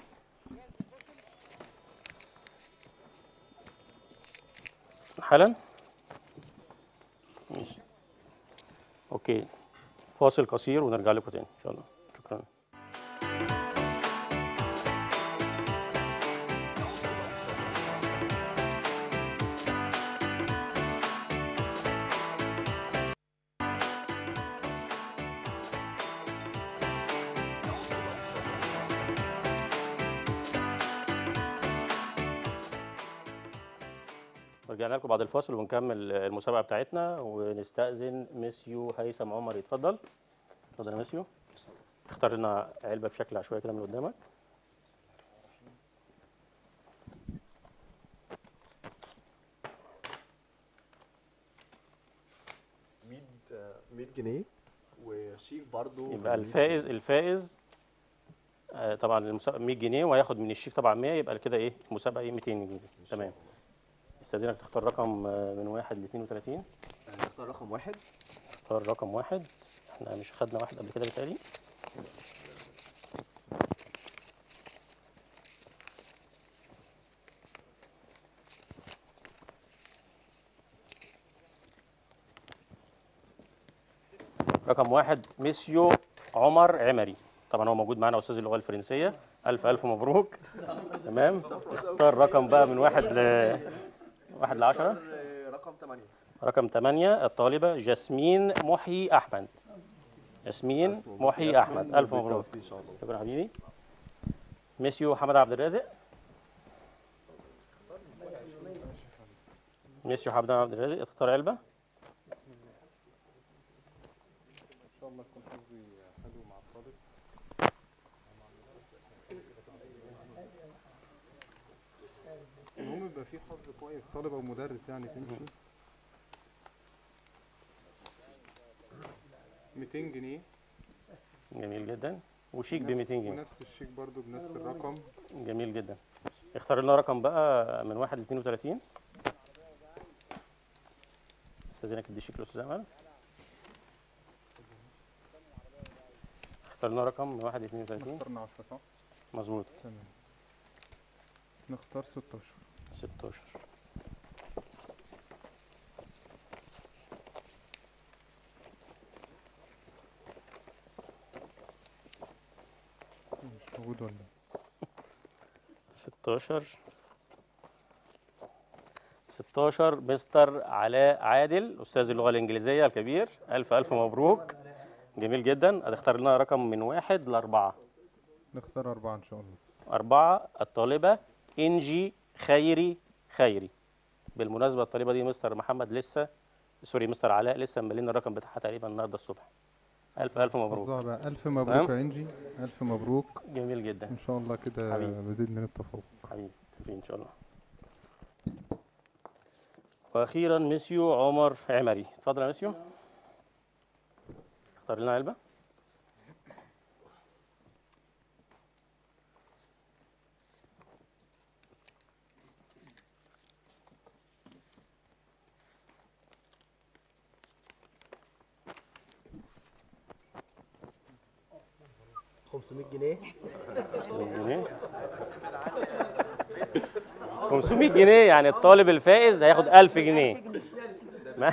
حالا ماشي اوكي فاصل قصير ونرجع لكم تاني ان شاء الله شكرا رجعنا لكم بعد الفاصل ونكمل المسابقة بتاعتنا ونستأذن ميسيو هيثم عمر يتفضل اتفضل يا ميسيو اختار لنا علبة بشكل عشوائي كده من قدامك آه، 100 جنيه وشيك برضو يبقى ب 100 الفائز الفائز آه، طبعا المسابقة 100 جنيه وهياخد من الشيك طبعا 100 يبقى كده ايه المسابقة ايه 200 جنيه تمام استاذنك تختار رقم آه، من واحد ل 32 نختار رقم واحد اختار رقم واحد احنا مش خدنا واحد قبل كده بالتالي رقم واحد ميسيو عمر عمري طبعا هو موجود معانا استاذ اللغه الفرنسيه الف الف مبروك تمام اختار رقم بقى من واحد ل واحد لعشرة رقم 8 رقم 8 الطالبة جاسمين محي أحمد جاسمين محي أحمد ألف مبروك بالتوفيق إن شاء الله. شكرا حبيبي ميسيو حمد عبد الرازق ميسيو حمد عبد الرازق اختار علبة ان شاء الله يكون حظي حلو مع الطالب المهم يبقى في حظ كويس طالب او مدرس يعني تمشي 200 جنيه جميل جدا وشيك ب 200 جنيه ونفس الشيك برضو بنفس الرقم جميل جدا اختار لنا رقم بقى من 1 ل 32 استاذنك ادي شيك الاستاذ امل اختار لنا رقم من 1 ل 32 اخترنا 10 صح؟ مظبوط تمام نختار 16 16 مش موجود ولا 16 16 مستر علاء عادل استاذ اللغه الانجليزيه الكبير الف الف مبروك جميل جدا هتختار لنا رقم من واحد لاربعه نختار أربعة إن شاء الله أربعة الطالبة إنجي خيري خيري بالمناسبة الطالبة دي مستر محمد لسه سوري مستر علاء لسه مالين الرقم بتاعها تقريبا النهارده الصبح ألف ألف مبروك حظها بقى ألف مبروك تمام؟ يا إنجي ألف مبروك جميل جدا إن شاء الله كده حبيبي. مزيد من التفوق حبيبي توفيق إن شاء الله وأخيرا ميسيو عمر عمري اتفضل يا ميسيو اختار لنا علبة خمسمية جنيه 500 جنيه 500 جنيه يعني الطالب الفائز هياخد 1000 جنيه ما-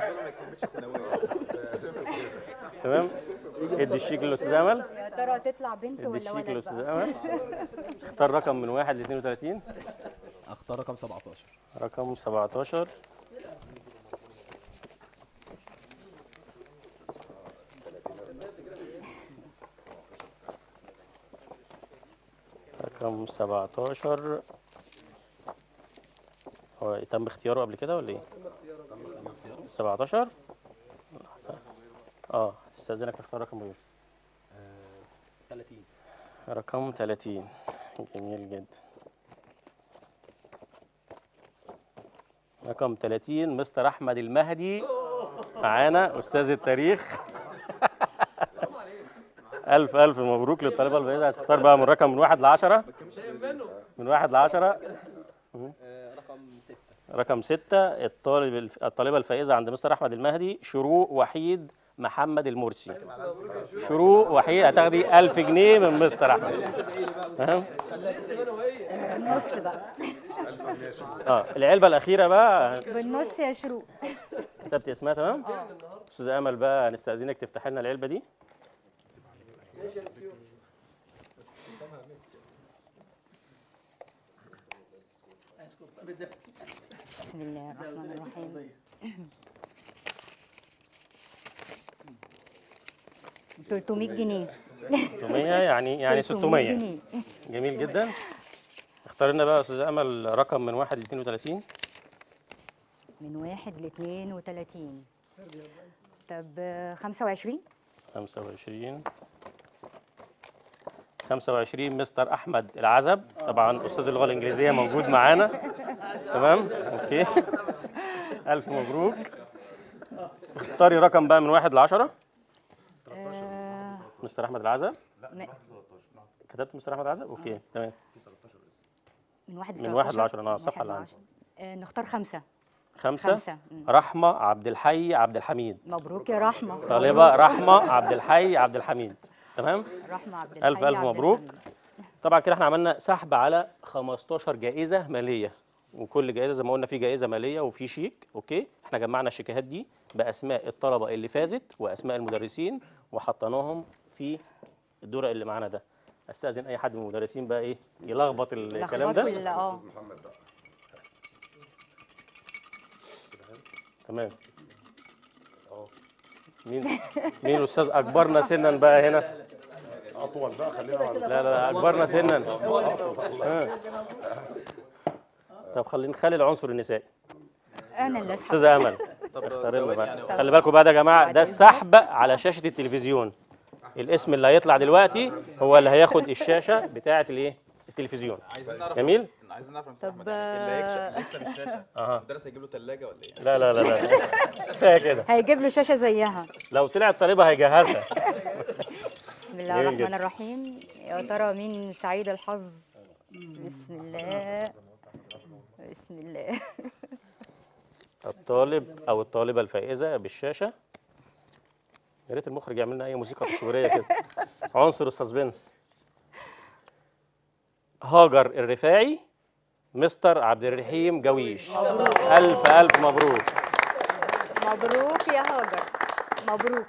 تمام ادي الشيك للاستاذ امل يا ترى تطلع بنت ادي ولا الشيك ولد للاستاذ بقى امل اختار رقم من 1 ل 32 اختار رقم 17 رقم 17 30 رقم 17 هو تم اختياره قبل كده ولا ايه؟ 17 اه هتستأذنك تختار رقم ايه؟ 30 رقم 30 جميل جدا رقم 30 مستر احمد المهدي معانا استاذ التاريخ الف الف مبروك للطالبه البعيده هتختار بقى من رقم من واحد لعشرة من واحد لعشرة رقم 6 رقم ستة الطالب الف- الطالبة الفائزة عند مستر أحمد المهدي شروق وحيد محمد المرسي شروق وحيد هتاخدي 1000 جنيه من مستر أحمد فاهم؟ بالنص بقى اه العلبة الأخيرة بقى بالنص يا شروق كتبتي اسمها تمام؟ اه أستاذة أمل بقى هنستأذنك تفتح لنا العلبة دي بسم الله الرحمن الرحيم 300 جنيه 600 يعني يعني 600 جنيه جميل جدا اختار لنا بقى يا أستاذة أمل رقم من 1 ل 32 من واحد ل 32 طب آه، 25 25 25 مستر احمد العزب طبعا استاذ اللغه الانجليزيه موجود معانا تمام اوكي الف مبروك اختاري رقم بقى من واحد لعشرة آه، مستر احمد العزب م- كتبت مستر احمد العزب اوكي تمام من واحد من واحد 13. لعشرة انا من الصفحه واحد اللي عندي لعشرة. آه، نختار خمسة خمسة خمسة. مم. رحمة عبد الحي عبد الحميد مبروك يا رحمة طالبة رحمة عبد الحي عبد الحميد تمام رحمة عبد الحي ألف ألف عبد مبروك الحميد. طبعا كده احنا عملنا سحب على 15 جائزة مالية وكل جائزة زي ما قلنا في جائزة مالية وفي شيك اوكي احنا جمعنا الشيكات دي بأسماء الطلبة اللي فازت وأسماء المدرسين وحطيناهم في الدورق اللي معانا ده استاذن اي حد من المدرسين بقى ايه يلخبط الكلام لخبطوا ال- ده اه تمام اه مين مين الاستاذ اكبرنا سنا بقى هنا اطول بقى خلينا لا لا لا اكبرنا سنا ها. طب خلينا نخلي العنصر النسائي انا اللي اسحب استاذه امل اختار لنا بقى خلي بالكم بقى ده يا جماعه ده السحب على شاشه التلفزيون الاسم اللي هيطلع دلوقتي هو اللي هياخد الشاشه بتاعه الايه التلفزيون عايزين نعرف جميل عايزين نعرف يا مستر طب احمد يعني اللي هيكسب اللي يكسب الشاشه أها. المدرس هيجيب له ثلاجه ولا ايه؟ لا لا لا لا كفايه كده هيجيب له شاشة زيها لو طلعت طالبه هيجهزها بسم الله جميل الرحمن جدا. الرحيم يا ترى مين سعيد الحظ بسم الله بسم الله الطالب او الطالبه الفائزه بالشاشه يا ريت المخرج يعمل لنا اي موسيقى تصويريه كده عنصر السسبنس هاجر الرفاعي مستر عبد الرحيم جويش الف الف مبروك مبروك يا هاجر مبروك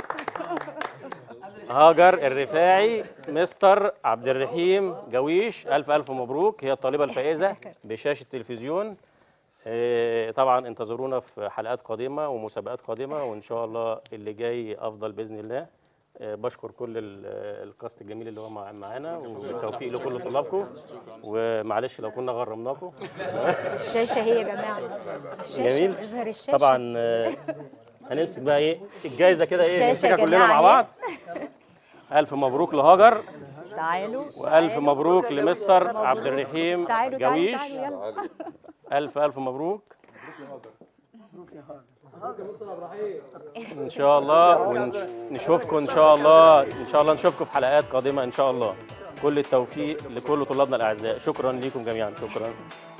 هاجر الرفاعي مستر عبد الرحيم جويش الف الف مبروك هي الطالبه الفائزه بشاشه التلفزيون إيه، طبعا انتظرونا في حلقات قادمه ومسابقات قادمه وان شاء الله اللي جاي افضل باذن الله إيه، بشكر كل ال- الكاست الجميل اللي هو مع- معانا وبالتوفيق لكل طلابكم ومعلش لو كنا غرمناكم الشاشة هي يا جماعة الشاشة جميل اظهر الشاشة طبعا آه، هنمسك بقى ايه الجايزه كده ايه الشاشة نمسكها يا كلنا جماعة مع أهي. بعض الف مبروك لهاجر تعالوا والف مبروك لمستر عبد الرحيم تعالوا تعالوا جويش تعالوا يلا الف الف مبروك مبروك يا مستر ابراهيم ان شاء الله ونشوفكم ان شاء الله ان شاء الله نشوفكم في حلقات قادمه ان شاء الله كل التوفيق لكل طلابنا الاعزاء شكرا لكم جميعا شكرا